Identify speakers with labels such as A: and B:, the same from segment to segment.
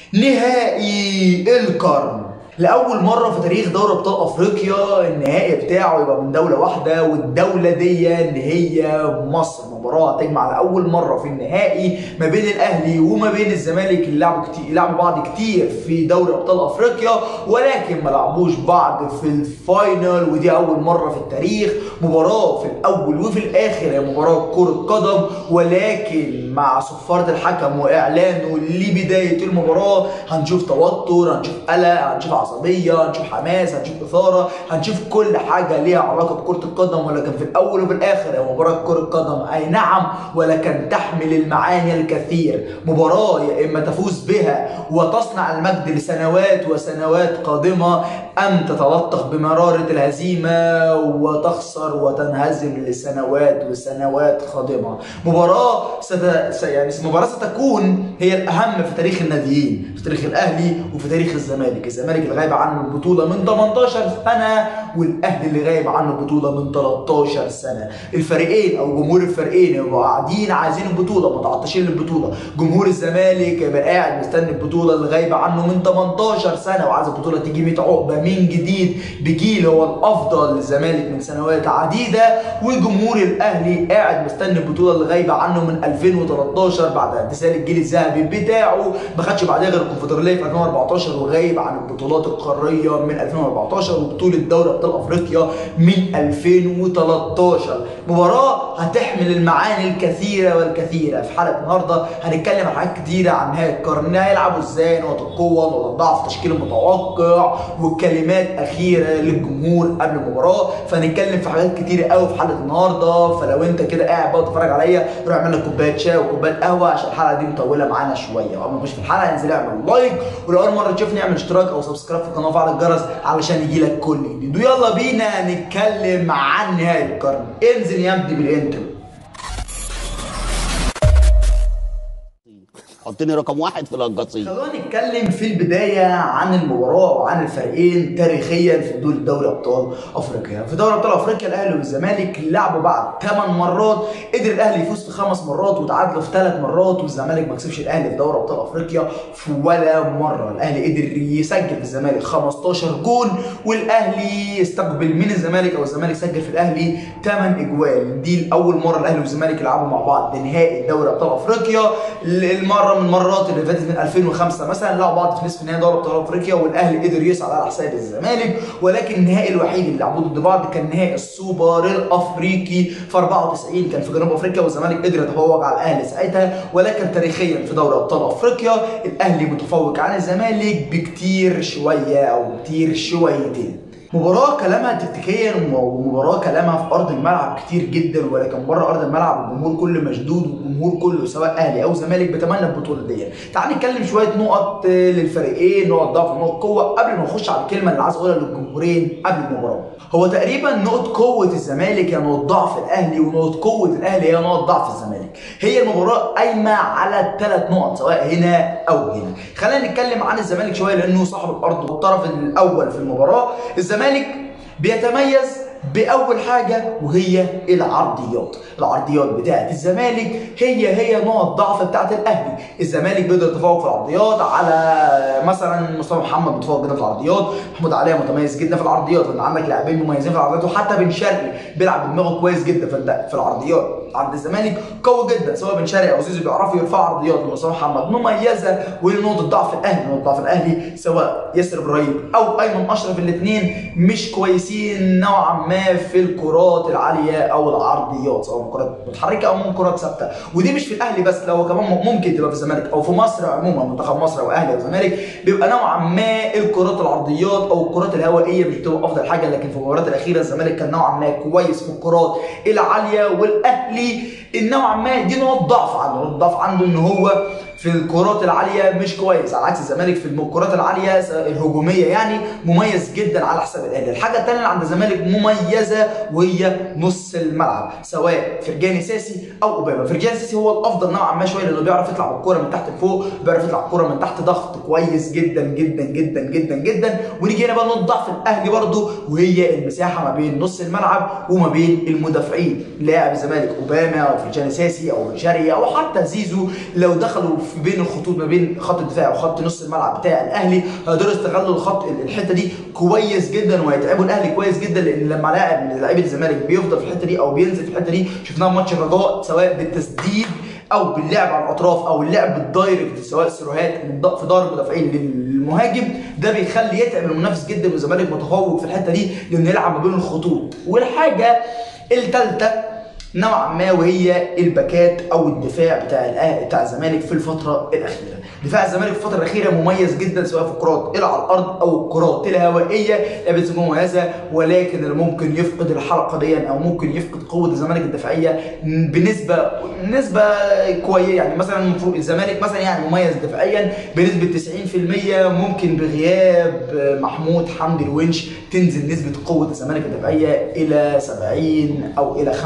A: نهائي القرن لأول مرة في تاريخ دوري أبطال أفريقيا النهائي بتاعه يبقى من دولة واحدة والدولة دي اللي هي مصر مباراة تجمع لأول مرة في النهائي ما بين الأهلي وما بين الزمالك اللي لعبوا كتير لعبوا بعض كتير في دوري أبطال أفريقيا ولكن ما لعبوش بعض في الفاينل ودي أول مرة في التاريخ مباراة في الأول وفي الآخر هي مباراة كرة قدم ولكن مع صفارة الحكم وإعلانه لبداية المباراة هنشوف توتر هنشوف قلق هنشوف عصبية هنشوف حماس هنشوف إثارة هنشوف كل حاجة ليها علاقة بكرة القدم ولكن في الأول وفي الآخر هي مباراة كرة قدم أي نعم ولكن تحمل المعاني الكثير مباراة يا إما تفوز بها وتصنع المجد لسنوات وسنوات قادمة أم تتلطخ بمرارة الهزيمة وتخسر وتنهزم لسنوات وسنوات قادمة مباراة ست... يعني مباراة ستكون هي الأهم في تاريخ الناديين في تاريخ الأهلي وفي تاريخ الزمالك الزمالك اللي غايب عنه البطولة من 18 سنة والأهلي اللي غايب عنه البطولة من 13 سنة الفريقين أو جمهور الفريقين يبقوا قاعدين عايزين البطولة متعطشين للبطولة جمهور الزمالك يبقى قاعد مستني البطولة اللي غايبة عنه من 18 سنة وعايز البطولة تيجي 100 عقبة من جديد بجيل هو الأفضل للزمالك من سنوات عديدة وجمهور الأهلي قاعد مستني البطولة اللي غايبة عنه من 2013 بعد اعتزال الجيل الذهبي بتاعه ما خدش بعدها غير الكونفدرالية في 2014 وغايب عن البطولات القارية من 2014 وبطولة دوري أبطال أفريقيا من 2013 مباراة هتحمل المعاني الكثيرة والكثيرة في حلقة النهاردة هنتكلم عن حاجات كتيرة عن نهاية القرن هيلعبوا ازاي نقط القوة نقط الضعف التشكيل المتوقع وكلمات أخيرة للجمهور قبل المباراة فهنتكلم في حاجات كتيرة قوي في حلقة النهاردة فلو انت كده قاعد بقى تتفرج عليا روح اعمل لك كوباية شاي وكوباية قهوة عشان الحلقة دي مطولة معانا شوية وقبل ما نخش في الحلقة انزل اعمل لايك ولو أول مرة تشوفني اعمل اشتراك أو سبسكرايب في القناة وفعل الجرس علشان يجيلك كل جديد ويلا بينا نتكلم عن نهاية القرن انزل يا ابني بالانترو
B: حطني رقم واحد في القصيم
A: خلونا نتكلم في البداية عن المباراة وعن الفريقين تاريخيا في دول دوري أبطال أفريقيا في دوري أبطال أفريقيا الأهلي والزمالك لعبوا بعد 8 مرات قدر الأهلي يفوز في خمس مرات وتعادلوا في ثلاث مرات والزمالك ما كسبش الأهلي في دوري أبطال أفريقيا في ولا مرة الأهلي قدر يسجل في الزمالك 15 جول والأهلي استقبل من الزمالك أو الزمالك سجل في الأهلي 8 أجوال دي أول مرة الأهلي والزمالك يلعبوا مع بعض نهائي دوري أبطال أفريقيا المرة من المرات اللي فاتت من 2005 مثلا لعبوا بعض في نصف نهائي دوري ابطال افريقيا والاهلي قدر يصعد على حساب الزمالك ولكن النهائي الوحيد اللي لعبوه ضد بعض كان نهائي السوبر الافريقي في 94 كان في جنوب افريقيا والزمالك قدر يتفوق على الاهلي ساعتها ولكن تاريخيا في دوري ابطال افريقيا الاهلي متفوق عن الزمالك بكتير شويه او كتير شويتين مباراة كلامها تكتيكيا ومباراة كلامها في أرض الملعب كتير جدا ولكن بره أرض الملعب الجمهور كله مشدود والجمهور كله سواء أهلي أو زمالك بيتمنى البطولة دي. تعال نتكلم شوية نقط للفريقين نقط ضعف ونقط قوة قبل ما نخش على الكلمة اللي عايز أقولها للجمهورين قبل المباراة. هو تقريبا نقط قوة الزمالك هي نقط ضعف الأهلي ونقط قوة الأهلي هي نقط ضعف الزمالك. هي المباراة قايمة على ثلاث نقط سواء هنا أو هنا. خلينا نتكلم عن الزمالك شوية لأنه صاحب الأرض والطرف الأول في المباراة. الزمالك بيتميز باول حاجه وهي العرضيات العرضيات بتاعه الزمالك هي هي نقط ضعف بتاعه الاهلي الزمالك بيقدر يتفوق في العرضيات على مثلا مصطفى محمد متفوق جدا في العرضيات محمود علي متميز جدا في العرضيات انت عندك لاعبين مميزين في العرضيات وحتى بن شرقي بيلعب بدماغه كويس جدا في في العرضيات عند الزمالك قوي جدا سواء بن شرقي او زيزو بيعرفوا يرفعوا عرضيات لمصطفى محمد مميزه ونقطه ضعف الاهلي نقطه ضعف الاهلي سواء ياسر ابراهيم او ايمن اشرف الاثنين مش كويسين نوعا ما في الكرات العاليه او العرضيات سواء من كرات متحركه او من كرات ثابته ودي مش في الاهلي بس لو كمان ممكن تبقى في الزمالك او في مصر عموما منتخب مصر او اهلي او زمالك بيبقى نوعا ما الكرات العرضيات او الكرات الهوائيه مش بتبقى افضل حاجه لكن في المباريات الاخيره الزمالك كان نوعا ما كويس في الكرات العاليه والاهلي نوعا ما دي نقط ضعف عنده نقط ضعف عنده ان هو في الكرات العاليه مش كويس على عكس الزمالك في الكرات العاليه الهجوميه يعني مميز جدا على حساب الاهلي الحاجه الثانيه اللي عند الزمالك مميزه وهي نص الملعب سواء فرجاني ساسي او اوباما فرجاني ساسي هو الافضل نوعا ما شويه لانه بيعرف يطلع بالكوره من تحت لفوق بيعرف يطلع الكوره من تحت ضغط كويس جدا جدا جدا جدا جدا ونيجي هنا بقى نقطه ضعف الاهلي برده وهي المساحه ما بين نص الملعب وما بين المدافعين لاعب الزمالك اوباما او فرجاني ساسي او شرقي او حتى زيزو لو دخلوا في بين الخطوط ما بين خط الدفاع وخط نص الملعب بتاع الاهلي هيقدروا يستغلوا الخط الحته دي كويس جدا وهيتعبوا الاهلي كويس جدا لان لما لاعب من لاعبي الزمالك بيفضل في الحته دي او بينزل في الحته دي شفناها في ماتش الرجاء سواء بالتسديد او باللعب على الاطراف او اللعب بالدايركت سواء سيروهات من ض- في ضرب مدافعين للمهاجم ده بيخلي يتعب المنافس جدا والزمالك متفوق في الحته دي لانه يلعب ما بين الخطوط والحاجه الثالثه نوعا ما وهي الباكات او الدفاع بتاع الأهلي بتاع الزمالك في الفتره الاخيره دفاع الزمالك في الفتره الاخيره مميز جدا سواء في الكرات اللي على الارض او الكرات الهوائيه لعبه تكون مميزه ولكن اللي ممكن يفقد الحلقه دي او ممكن يفقد قوه الزمالك الدفاعيه بنسبه نسبه كويسه يعني مثلا المفروض الزمالك مثلا يعني مميز دفاعيا بنسبه 90% ممكن بغياب محمود حمدي الونش تنزل نسبه قوه الزمالك الدفاعيه الى 70 او الى 75%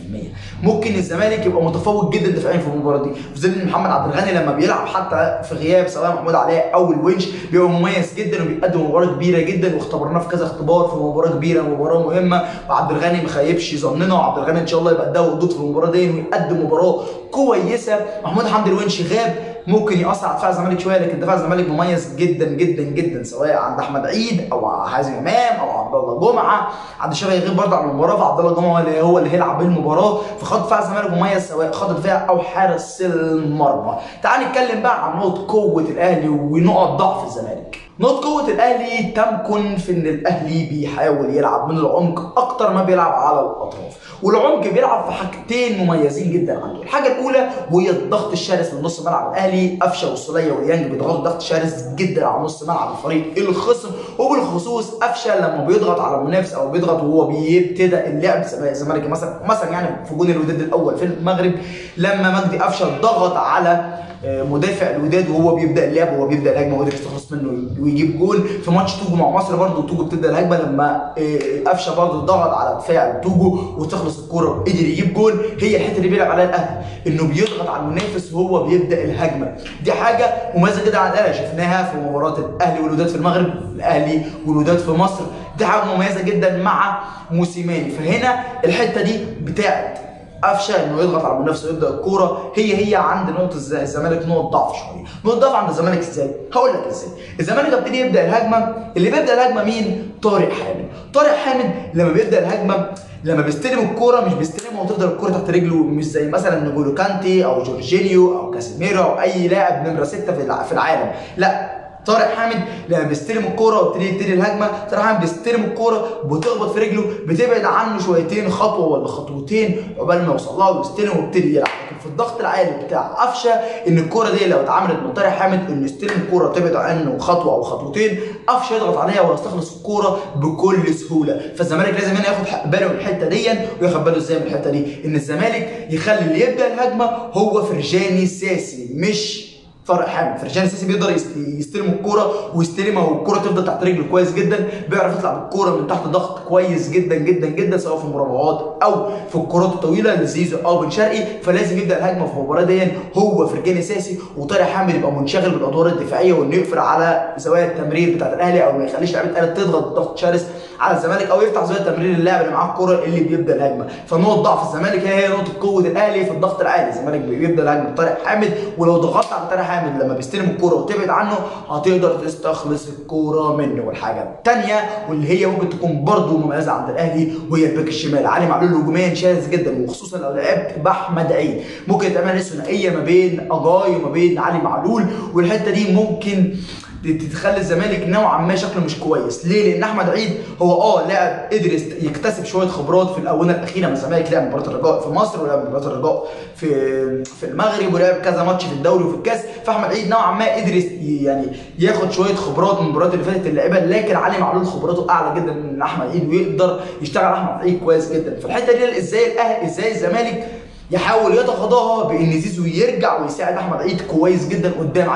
A: ممكن الزمالك يبقى متفوق جدا دفاعيا في المباراه دي في ظل محمد عبد الغني لما بيلعب حتى في غياب سواء محمود علاء او الونش بيبقى مميز جدا وبيقدم مباراه كبيره جدا واختبرناه في كذا اختبار في مباراه كبيره مباراه مهمه وعبد الغني ما خيبش ظننا وعبد الغني ان شاء الله يبقى ده وجود في المباراه دي ويقدم مباراه كويسه محمود حمدي الونش غاب ممكن ياثر على دفاع الزمالك شويه لكن دفاع الزمالك مميز جدا جدا جدا سواء عند احمد عيد او حازم امام او عبد الله جمعه عبد الشافي يغيب برضه عن المباراه فعبد الله جمعه هو اللي هو اللي هيلعب بالمباراه فخط دفاع الزمالك مميز سواء خط دفاع او حارس المرمى تعال نتكلم بقى عن نقط قوه الاهلي ونقط ضعف الزمالك نقط قوة الأهلي تمكن في إن الأهلي بيحاول يلعب من العمق أكتر ما بيلعب على الأطراف، والعمق بيلعب في حاجتين مميزين جدا عنده، الحاجة الأولى وهي الضغط الشرس من نص ملعب الأهلي، قفشة والسولية واليانج بيضغطوا ضغط شرس جدا على نص ملعب الفريق الخصم، وبالخصوص قفشة لما بيضغط على المنافس أو بيضغط وهو بيبتدأ اللعب الزمالك مثلا مثلا يعني في جون الوداد الأول في المغرب لما مجدي قفشة ضغط على مدافع الوداد وهو بيبدا اللعب وهو بيبدا الهجمه وقدر يستخلص منه ويجيب جول في ماتش توجو مع مصر برده توجو بتبدا الهجمه لما قفشه برده ضغط على دفاع توجو وتخلص الكوره وقدر يجيب جول هي الحته اللي بيلعب عليها الاهلي انه بيضغط على المنافس وهو بيبدا الهجمه دي حاجه مميزه جدا على الاهلي شفناها في مباراه الاهلي والوداد في المغرب الاهلي والوداد في مصر دي حاجه مميزه جدا مع موسيماني فهنا الحته دي بتاعت قفشه انه يضغط على المنافس ويبدا الكوره هي هي عند نقطه الزمالك نقط ضعف شويه نقطه ضعف عند الزمالك ازاي هقول لك ازاي الزمالك ابتدي يبدا الهجمه اللي بيبدا الهجمه مين طارق حامد طارق حامد لما بيبدا الهجمه لما بيستلم الكوره مش بيستلمها وتفضل الكوره تحت رجله مش زي مثلا نجولو كانتي او جورجينيو او كاسيميرو او اي لاعب نمره سته في العالم لا طارق حامد لما بيستلم الكوره وابتدي يبتدي الهجمه طارق حامد بيستلم الكوره بتخبط في رجله بتبعد عنه شويتين خطوه ولا خطوتين عقبال ما يوصل لها ويستلم ويبتدي يلعب لكن في الضغط العالي بتاع قفشه ان الكوره دي لو اتعملت من طارق حامد انه يستلم الكوره وتبعد عنه خطوه او خطوتين قفشه يضغط عليها ويستخلص الكوره بكل سهوله فالزمالك لازم هنا ياخد باله من الحته دي وياخد باله ازاي من الحته دي ان الزمالك يخلي اللي يبدا الهجمه هو فرجاني ساسي مش طارق حامد فرجاني ساسي بيقدر يستلم الكوره ويستلمها والكوره تفضل تحت رجله كويس جدا بيعرف يطلع بالكوره من تحت ضغط كويس جدا جدا جدا سواء في المراوغات او في الكرات الطويله لزيزو او بن شرقي فلازم يبدا الهجمه في المباراه دي هو فرجاني ساسي وطارق حامد يبقى منشغل بالادوار الدفاعيه وانه يقفل على زوايا التمرير بتاعت الاهلي او ما يخليش لعيبه الاهلي تضغط ضغط شرس على الزمالك او يفتح زوايا تمرير اللاعب اللي معاه الكوره اللي بيبدا الهجمه فنقطه ضعف الزمالك هي هي نقطه قوه الاهلي في الضغط العالي الزمالك بيبدا الهجمه بطارق حامد ولو ضغطت على طارق حامد لما بيستلم الكوره وتبعد عنه هتقدر تستخلص الكوره منه والحاجه الثانيه واللي هي ممكن تكون برضه مميزه عند الاهلي وهي الباك الشمال علي معلول هجوميا شاذ جدا وخصوصا لو لعبت باحمد عيد ممكن تعمل ثنائيه ما بين اجاي وما بين علي معلول والحته دي ممكن تخلي الزمالك نوعا ما شكله مش كويس ليه لان احمد عيد هو اه لاعب قدر يكتسب شويه خبرات في الاونه الاخيره من الزمالك لعب مباراه الرجاء في مصر ولعب مباراه الرجاء في في المغرب ولعب كذا ماتش في الدوري وفي الكاس فاحمد عيد نوعا ما قدر يعني ياخد شويه خبرات من المباريات اللي فاتت اللعيبه لكن علي معلول خبراته اعلى جدا من احمد عيد ويقدر يشتغل احمد عيد كويس جدا فالحته دي ازاي الاهلي ازاي الزمالك يحاول يتغاضاها بان زيزو يرجع ويساعد احمد عيد كويس جدا قدام علي معلول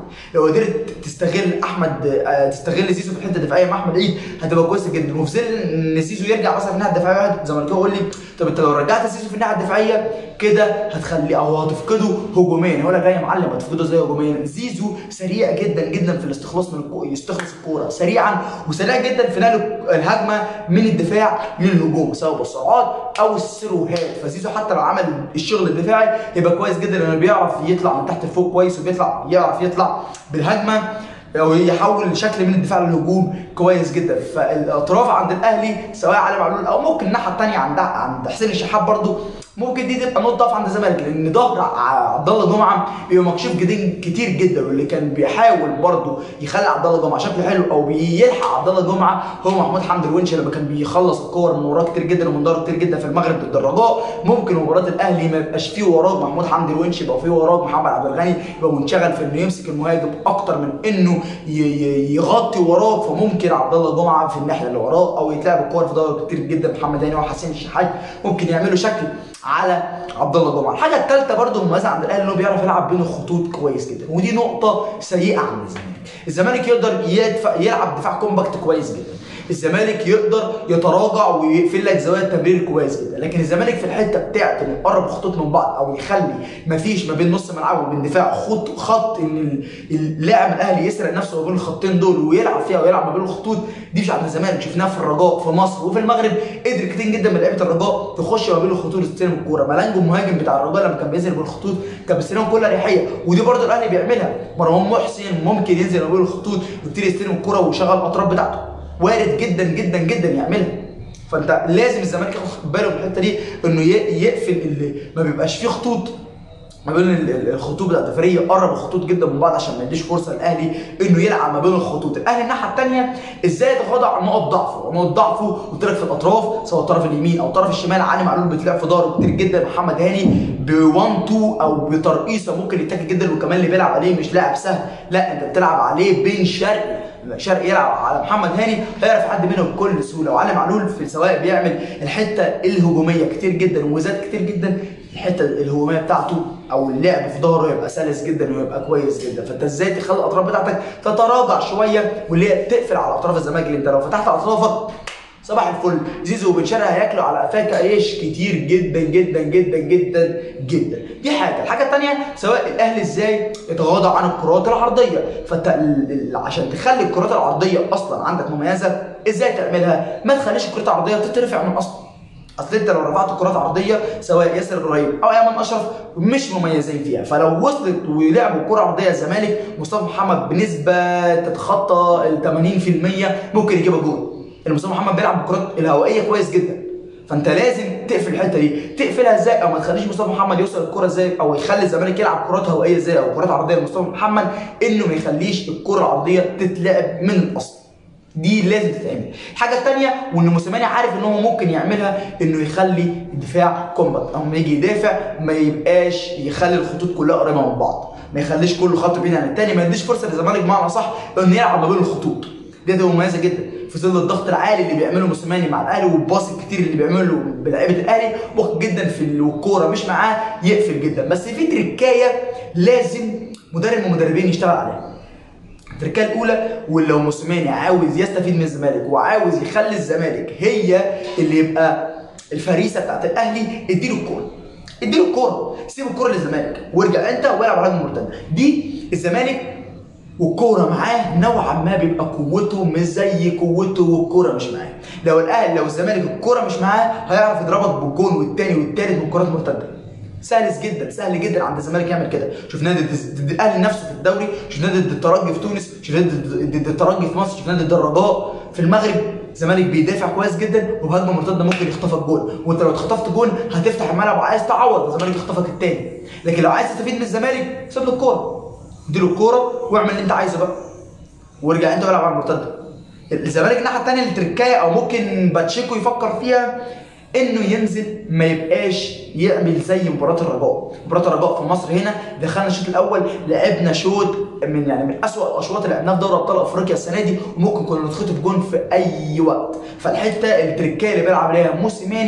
A: لو قدرت تستغل احمد آه، تستغل زيزو في الحته الدفاعيه مع احمد عيد هتبقى كويسه جدا وفي ظل ان زيزو يرجع مثلا في الناحيه الدفاعيه واحد زملكاوي يقول لي طب انت لو رجعت زيزو في الناحيه الدفاعيه كده هتخليه او هتفقده هجوميا هقول لك يا معلم هتفقده ازاي هجوميا زيزو سريع جدا جدا في الاستخلاص من الكوره يستخلص الكوره سريعا وسريع جدا في نقل الهجمه من الدفاع للهجوم سواء بالسرعات او السيروهات فزيزو حتى لو عمل الشغل الدفاعي يبقى كويس جدا لانه بيعرف يطلع من تحت لفوق كويس وبيطلع يعرف يطلع بالهجمه او يحول شكل من الدفاع للهجوم كويس جدا فالاطراف عند الاهلي سواء علي معلول او ممكن الناحيه الثانيه عند عند حسين الشحات برضو ممكن دي تبقى نقطه ضعف عند الزمالك لان ظهر ع- عبد الله جمعه بيبقى مكشوف جدا كتير جدا واللي كان بيحاول برضو يخلي عبد الله جمعه شكله حلو او بيلحق عبد الله جمعه هو محمود حمدي الونش لما كان بيخلص الكور من وراه كتير جدا ومن ظهره كتير جدا في المغرب ضد الرجاء ممكن مباراه الاهلي ما يبقاش فيه وراه محمود حمدي الونش يبقى فيه وراه محمد عبد الغني يبقى منشغل في انه يمسك المهاجم اكتر من انه ي- ي- يغطي وراه فممكن عبد الله جمعه في الناحيه اللي وراه او يتلعب الكور في ظهره كتير جدا محمد هاني وحسين الشحات ممكن يعملوا شكل على عبد الله جمعه الحاجه الثالثه برده المميزه عند الاهلي انه بيعرف يلعب بين الخطوط كويس جدا ودي نقطه سيئه عند الزمالك الزمالك يقدر يدفع يلعب دفاع كومباكت كويس جدا الزمالك يقدر يتراجع ويقفل لك زوايا التمرير كويس جدا لكن الزمالك في الحته بتاعت انه يقرب خطوط من بعض او يخلي مفيش ما بين نص ملعبه وبين دفاع خط خط ان ال- اللاعب الاهلي يسرق نفسه ما بين الخطين دول ويلعب فيها ويلعب ما بين الخطوط دي مش عند الزمالك شفناها في الرجاء في مصر وفي المغرب قدر كتير جدا من لعيبه الرجاء تخش ما بين الخطوط وتستلم الكوره ملانجو المهاجم بتاع الرجاء لما كان بينزل بين الخطوط كان بيستلمها بكل اريحيه ودي برضه الاهلي بيعملها مروان محسن ممكن ينزل ما بين الخطوط ويبتدي يستلم الكوره ويشغل الاطراف بتاعته وارد جدا جدا جدا يعملها فانت لازم الزمالك ياخد باله من الحته دي انه ي- يقفل اللي ما بيبقاش فيه خطوط ما بين ال- ال- الخطوط بتاعت الفريق يقرب الخطوط جدا من بعض عشان ما يديش فرصه للاهلي انه يلعب ما بين الخطوط، الاهلي الناحيه الثانيه ازاي يتغاضى عن نقط ضعفه، نقط ضعفه قلت لك في الاطراف سواء الطرف اليمين او الطرف الشمال علي معلول بتلعب في ظهره كتير جدا محمد هاني ب 1 2 او بترقيصه ممكن يتاكل جدا وكمان اللي بيلعب عليه مش لاعب سهل، لا انت بتلعب عليه بين شرقي شرقي يلعب على محمد هاني هيعرف يعدي منه بكل سهوله وعلي معلول في سواء بيعمل الحته الهجوميه كتير جدا وزاد كتير جدا الحته الهجوميه بتاعته او اللعب في ظهره يبقى سلس جدا ويبقى كويس جدا فانت ازاي تخلي الاطراف بتاعتك تتراجع شويه واللي هي تقفل على اطراف الزمالك اللي انت لو فتحت اطرافك صباح الفل زيزو وبن شرقي هياكلوا على قفاك عيش كتير جدا جدا جدا جدا جدا دي حاجه الحاجه الثانيه سواء الاهلي ازاي يتغاضى عن الكرات العرضيه فانت ال- ال- عشان تخلي الكرات العرضيه اصلا عندك مميزه ازاي تعملها ما تخليش الكرات العرضيه تترفع من اصلا اصل انت لو رفعت كرات عرضيه سواء ياسر ابراهيم او ايمن اشرف مش مميزين فيها فلو وصلت ولعبوا كره عرضيه الزمالك مصطفى محمد بنسبه تتخطى ال 80% ممكن يجيب جول ان مصطفى محمد بيلعب بالكرات الهوائيه كويس جدا فانت لازم تقفل الحته دي تقفلها ازاي او ما تخليش مصطفى محمد يوصل الكره ازاي او يخلي الزمالك يلعب كرات هوائيه ازاي او كرات عرضيه لمصطفى محمد انه ما يخليش الكره العرضيه تتلعب من الاصل دي لازم تتعمل الحاجه الثانيه وان موسيماني عارف ان هو ممكن يعملها انه يخلي الدفاع كومباكت او لما يجي يدافع ما يبقاش يخلي الخطوط كلها قريبه من بعض ما يخليش كل خط بعيد عن الثاني ما يديش فرصه للزمالك بمعنى صح انه يلعب ما بين الخطوط دي هتبقى مميزه جدا في ظل الضغط العالي اللي بيعمله موسيماني مع الاهلي والباص الكتير اللي بيعمله بلعيبه الاهلي ممكن جدا في ال- والكوره مش معاه يقفل جدا بس في تريكايه لازم مدرب من المدربين يشتغل عليها التركيه الاولى ولو موسيماني عاوز يستفيد من الزمالك وعاوز يخلي الزمالك هي اللي يبقى الفريسه بتاعت الاهلي اديله الكوره اديله الكوره سيب الكوره للزمالك وارجع انت والعب على هجمه مرتده دي الزمالك والكوره معاه نوعا ما بيبقى قوته مش زي قوته والكوره مش معاه لو الاهلي لو الزمالك الكوره مش معاه هيعرف يضربك بالجون والتاني والتالت من كرات مرتده سهل جدا سهل جدا عند الزمالك يعمل كده شفناه ضد ضد الاهلي نفسه في الدوري شفناه ضد الترجي في تونس شفناه ضد ضد الترجي في مصر شفناه ضد الرجاء في المغرب الزمالك بيدافع كويس جدا وبهجمه مرتده ممكن يخطفك جول وانت لو اتخطفت جول هتفتح الملعب وعايز تعوض الزمالك يخطفك التاني لكن لو عايز تستفيد من الزمالك سيب له الكوره اديله الكوره واعمل اللي انت عايزه بقى وارجع انت والعب على المرتده الزمالك الناحيه الثانيه التركايه او ممكن باتشيكو يفكر فيها انه ينزل ما يبقاش يعمل زي مباراه الرجاء مباراه الرجاء في مصر هنا دخلنا الشوط الاول لعبنا شوط من يعني من اسوأ الاشواط اللي لعبناها في دوري ابطال افريقيا السنه دي وممكن كنا نتخطف جون في اي وقت فالحته التركايه اللي بيلعب عليها موسيماني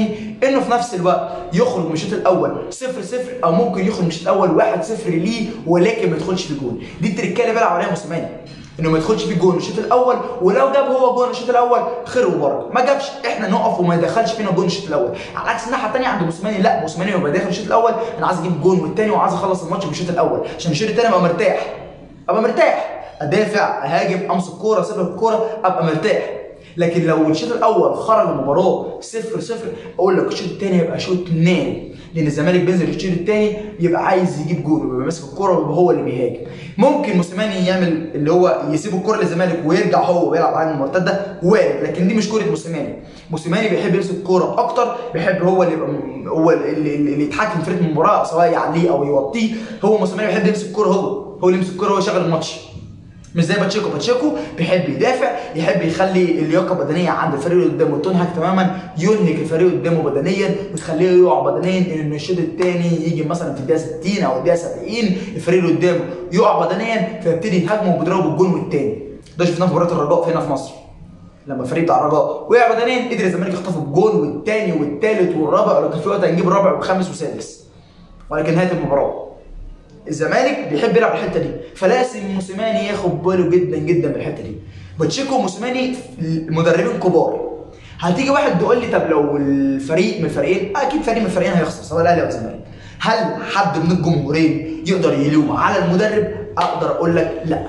A: انه في نفس الوقت يخرج من الشوط الاول 0 0 او ممكن يخرج من الشوط الاول 1 0 ليه ولكن ما يدخلش في جون دي التركه اللي بيلعب عليها موسيماني انه ما يدخلش في جون الشوط الاول ولو جاب هو جون الشوط الاول خير وبركه ما جابش احنا نقف وما يدخلش فينا جون الشوط الاول على عكس الناحيه الثانيه عند موسيماني لا موسيماني لما داخل الشوط الاول انا عايز اجيب جون والثاني وعايز اخلص الماتش بالشوط الاول عشان الشوط الثاني ابقى مرتاح ابقى مرتاح ادافع اهاجم امسك كوره اسيب الكوره ابقى مرتاح لكن لو الشوط الاول خرج المباراه 0 0 اقول لك الشوط الثاني هيبقى شوط ناري لان الزمالك بينزل الشوط الثاني بيبقى عايز يجيب جول ويبقى ماسك الكوره ويبقى هو اللي بيهاجم ممكن موسيماني يعمل اللي هو يسيب الكوره للزمالك ويرجع هو ويلعب على المرتده وارد لكن دي مش كوره موسيماني موسيماني بيحب يمسك الكوره اكتر بيحب هو اللي يبقى هو اللي, اللي يتحكم في رتم المباراه سواء يعليه او يوطيه هو موسيماني بيحب يمسك الكوره هو هو اللي يمسك الكوره هو يشغل الماتش مش زي باتشيكو باتشيكو بيحب يدافع يحب يخلي اللياقه البدنيه عند الفريق اللي قدامه تنهك تماما ينهك الفريق اللي قدامه بدنيا وتخليه يقع بدنيا ان الشوط الثاني يجي مثلا في الدقيقه 60 او الدقيقه 70 الفريق اللي قدامه يقع بدنيا فيبتدي يهاجمه وبيضربه بالجون والثاني ده شفناه في مباراه الرجاء هنا في مصر لما الفريق بتاع الرجاء وقع بدنيا قدر الزمالك يخطفه بجون والثاني والثالث والرابع ولو كان في وقت هنجيب الرابع والخامس والسادس ولكن نهايه المباراه الزمالك بيحب يلعب الحته دي فلازم موسيماني ياخد باله جدا جدا من الحته دي باتشيكو وموسيماني مدربين كبار هتيجي واحد تقول لي طب لو الفريق من الفريقين اكيد فريق من الفريقين هيخسر سواء الاهلي او الزمالك هل حد من الجمهورين يقدر يلوم على المدرب اقدر اقول لك لا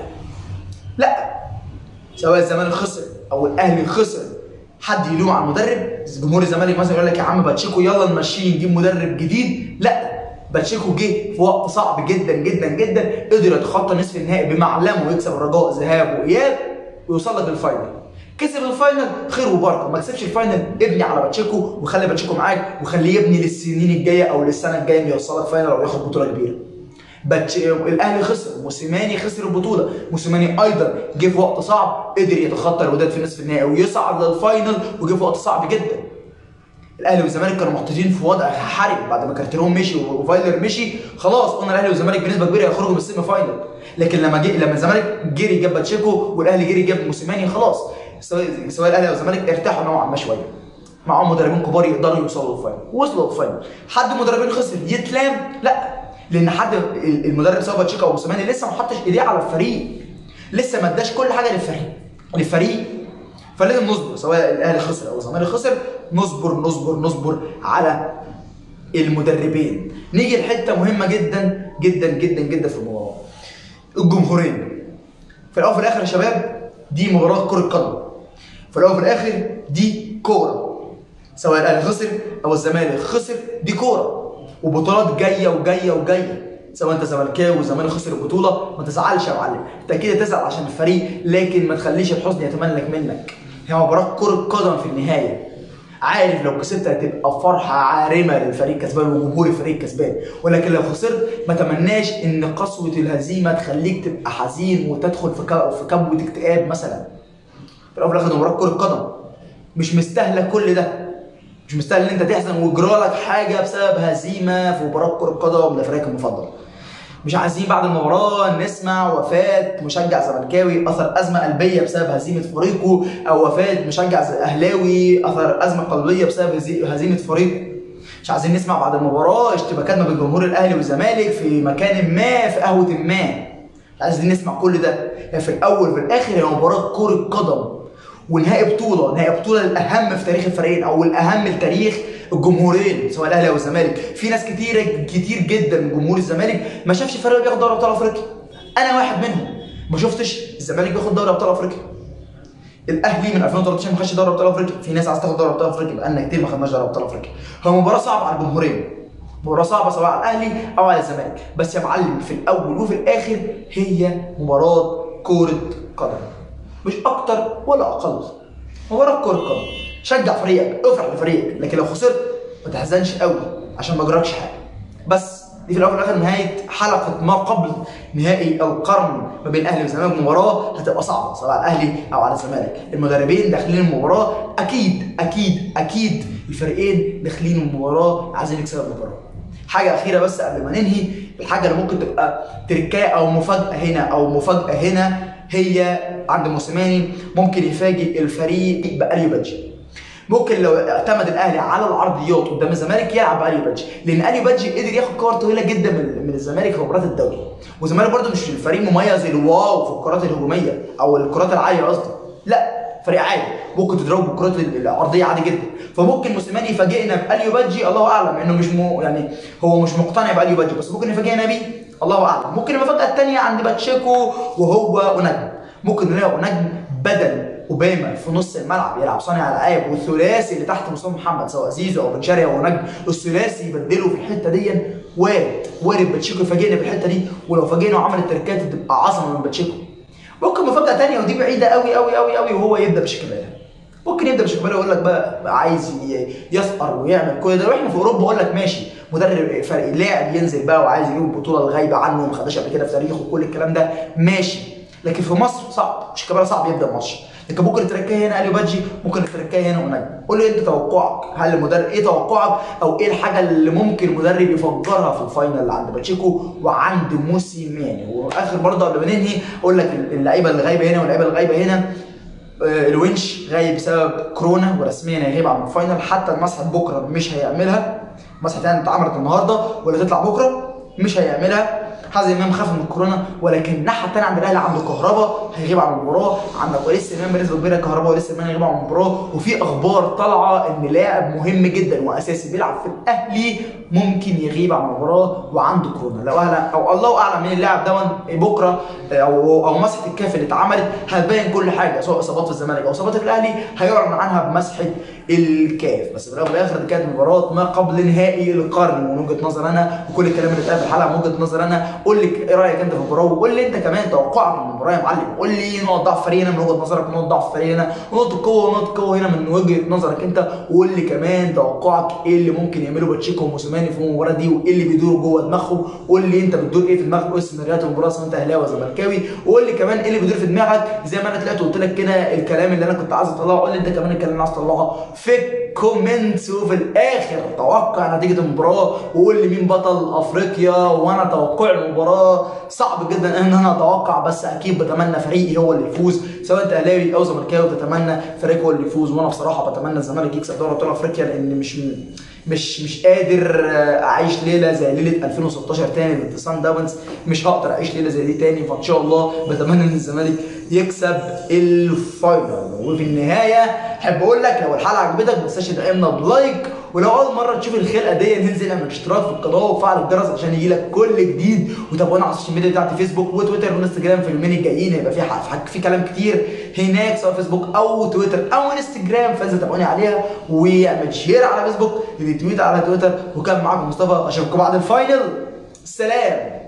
A: لا سواء الزمالك خسر او الاهلي خسر حد يلوم على المدرب جمهور الزمالك مثلا يقول لك يا عم باتشيكو يلا نمشيه نجيب مدرب جديد لا باتشيكو جه في وقت صعب جدا جدا جدا قدر يتخطى نصف النهائي بمعلمه ويكسب الرجاء ذهاب واياب ويوصل لك للفاينل كسب الفاينل خير وبركه ما كسبش الفاينل ابني على باتشيكو وخلي باتشيكو معاك وخليه يبني للسنين الجايه او للسنه الجايه انه يوصلك فاينل او ياخد بطوله كبيره باتش... الاهلي خسر موسيماني خسر البطوله موسيماني ايضا جه في وقت صعب قدر يتخطى الوداد في نصف النهائي ويصعد للفاينل وجه في وقت صعب جدا الاهلي والزمالك كانوا محطوطين في وضع حرج بعد ما كارتيرون مشي وفايلر مشي خلاص قلنا الاهلي والزمالك بنسبه كبيره هيخرجوا من السيمي فاينل لكن لما جي لما الزمالك جري جاب باتشيكو والاهلي جري جاب موسيماني خلاص سواء سواء الاهلي او الزمالك ارتاحوا نوعا ما شويه معاهم مدربين كبار يقدروا يوصلوا للفاينل وصلوا للفاينل حد مدربين خسر يتلام لا لان حد المدرب سواء باتشيكو او موسيماني لسه ما حطش ايديه على الفريق لسه ما اداش كل حاجه للفريق للفريق فلازم نصبر سواء الاهلي خسر او الزمالك خسر نصبر نصبر نصبر على المدربين نيجي لحته مهمه جدا جدا جدا جدا في المباراه الجمهورين في الاول وفي الاخر يا شباب دي مباراه كره قدم في الاول وفي الاخر دي كوره سواء الاهلي خسر او الزمالك خسر دي كوره وبطولات جايه وجايه وجايه سواء انت زملكاوي والزمالك خسر البطوله ما تزعلش يا معلم انت اكيد هتزعل عشان الفريق لكن ما تخليش الحزن يتملك منك هي مباراه كره قدم في النهايه عارف لو كسبت هتبقى فرحه عارمه للفريق كسبان وجمهور الفريق كسبان ولكن لو خسرت ما تمناش ان قسوه الهزيمه تخليك تبقى حزين وتدخل في في كبوه اكتئاب مثلا في الاول وفي الاخر مباراه كره قدم مش مستاهله كل ده مش مستاهل ان انت تحزن ويجرالك حاجه بسبب هزيمه في مباراه كره قدم لفريقك المفضل مش عايزين بعد المباراه نسمع وفاه مشجع زملكاوي اثر ازمه قلبيه بسبب هزيمه فريقه او وفاه مشجع اهلاوي اثر ازمه قلبيه بسبب هزيمه فريقه مش عايزين نسمع بعد المباراه اشتباكات ما بين جمهور الاهلي والزمالك في مكان ما في قهوه ما مش عايزين نسمع كل ده يعني في الاول وفي الاخر هي مباراه كره قدم ونهائي بطوله نهائي بطوله الاهم في تاريخ الفريقين او الاهم لتاريخ الجمهورين سواء الاهلي او الزمالك في ناس كتيره كتير جدا من جمهور الزمالك ما شافش فريق بياخد دوري ابطال افريقيا انا واحد منهم ما شفتش الزمالك بياخد دوري ابطال افريقيا الاهلي من 2013 ما خدش دوري ابطال افريقيا في ناس عايزه تاخد دوري ابطال افريقيا بقالنا كتير ما خدناش دوري ابطال افريقيا هو مباراه صعبه على الجمهورين مباراه صعبه سواء على الاهلي او على الزمالك بس يا معلم في الاول وفي الاخر هي مباراه كره قدم مش اكتر ولا اقل مباراه كره قدم شجع فريقك افرح لفريقك لكن لو خسرت ما تحزنش قوي عشان ما جراكش حاجه بس دي في الاول وفي الاخر نهايه حلقه ما قبل نهائي القرن ما بين الاهلي والزمالك مباراه هتبقى صعبه سواء على الاهلي او على الزمالك المدربين داخلين المباراه اكيد اكيد اكيد الفريقين داخلين المباراه عايزين يكسبوا المباراه حاجه اخيره بس قبل ما ننهي الحاجه اللي ممكن تبقى تركايه او مفاجاه هنا او مفاجاه هنا هي عند موسيماني ممكن يفاجئ الفريق بأليو بادجي ممكن لو اعتمد الاهلي على العرضيات قدام الزمالك يلعب اليو بادجي لان اليو بادجي قدر ياخد كور طويله جدا من من الزمالك في مباراه الدوري والزمالك برده مش الفريق مميز الواو في الكرات الهجوميه او الكرات العاليه قصدي لا فريق عادي ممكن تضربه بالكرات العرضيه عادي جدا فممكن موسيماني يفاجئنا باليو بادجي الله اعلم انه مش مو يعني هو مش مقتنع باليو بادجي بس ممكن يفاجئنا بيه الله اعلم ممكن المفاجاه الثانيه عند باتشيكو وهو ونجم ممكن نلاقي نجم بدل اوباما في نص الملعب يلعب صانع العاب والثلاثي اللي تحت مصطفى محمد سواء زيزو او بن شرقي او نجم الثلاثي يبدله في الحته دي وارد وارد باتشيكو يفاجئنا بالحته دي ولو فاجئنا وعمل التركات تبقى عظمه من باتشيكو ممكن مفاجاه ثانيه ودي بعيده قوي قوي قوي قوي وهو يبدا بشيكابالا ممكن يبدا بشيكابالا يقول لك بقى عايز يسقر ويعمل كل ده واحنا في اوروبا اقول لك ماشي مدرب فرق لاعب ينزل بقى وعايز يجيب البطوله الغايبه عنه وما خدهاش قبل كده في تاريخه وكل الكلام ده ماشي لكن في مصر صعب شيكابالا صعب يبدا الماتش لكن ممكن التركيه هنا اليو بادجي ممكن التركيه هنا ونجم قول لي انت توقعك هل المدرب ايه توقعك او ايه الحاجه اللي ممكن المدرب يفجرها في الفاينل اللي عند باتشيكو وعند موسيماني واخر برضه قبل ما ننهي اقول لك اللعيبه اللي غايبه هنا واللعيبه اللي غايبه هنا الونش غايب بسبب كورونا ورسميا هيغيب عن الفاينل حتى المسحه بكره مش هيعملها مسحه يعني اتعملت النهارده ولا تطلع بكره مش هيعملها حازم امام خاف من الكورونا ولكن الناحيه الثانيه عند الاهلي عنده كهربا هيغيب عن المباراه عندك ولسه امام بنسبه كبيره كهربا ولسه امام هيغيب عن المباراه وفي اخبار طالعه ان لاعب مهم جدا واساسي بيلعب في الاهلي ممكن يغيب عن المباراه وعنده كورونا لو اهلا او الله اعلم مين اللاعب ده بكره او او مسحه الكاف اللي اتعملت هتبين كل حاجه سواء اصابات في الزمالك او اصابات في الاهلي هيعلن عنها بمسحه الكاف بس في الاول والاخر دي كانت مباراه ما قبل نهائي القرن من وجهه نظر انا وكل الكلام اللي اتقال في الحلقه من وجهه نظر انا قول لي ايه رايك انت في المباراه وقول لي انت كمان توقعك من المباراه يا معلم قول لي نقط ضعف فريقنا من وجهه نظرك ونقط ضعف فريقنا ونقط القوه ونقط القوه هنا من وجهه نظرك انت وقول لي كمان توقعك ايه اللي ممكن يعمله باتشيكو وموسيماني في المباراه دي وايه اللي بيدور جوه دماغهم قول لي انت بتدور ايه في دماغك وايه سيناريوهات المباراه سواء انت اهلاوي ولا زملكاوي وقول لي كمان ايه اللي بيدور في دماغك زي ما انا طلعت وقلت لك كده الكلام اللي انا كنت عايز اطلعه قول لي انت كمان الكلام اللي عايز تطلعه في كومنتس وفي الاخر توقع نتيجه المباراه وقول لي مين بطل افريقيا وانا توقع المباراه صعب جدا ان انا اتوقع بس اكيد بتمنى فريقي هو اللي يفوز سواء انت اهلاوي او زملكاوي بتتمنى فريق هو اللي يفوز وانا بصراحه بتمنى الزمالك يكسب دوري ابطال افريقيا لان مش مش مش قادر اعيش ليله زي ليله 2016 تاني ضد سان داونز مش هقدر اعيش ليله زي دي تاني فان شاء الله بتمنى ان الزمالك يكسب الفاينل وفي النهايه احب اقول لك لو الحلقه عجبتك ما تنساش تدعمنا بلايك ولو اول مره تشوف الخلقه دي ننزل نعمل اشتراك في القناه وفعل الجرس عشان يجيلك كل جديد وتابعونا على السوشيال ميديا بتاعتي فيسبوك وتويتر وانستجرام في اليومين الجايين هيبقى في في كلام كتير هناك سواء فيسبوك او تويتر او انستجرام فانزل تابعوني عليها واعمل شير على فيسبوك ريتويت على تويتر وكان معاكم مصطفى اشوفكم بعد الفاينل سلام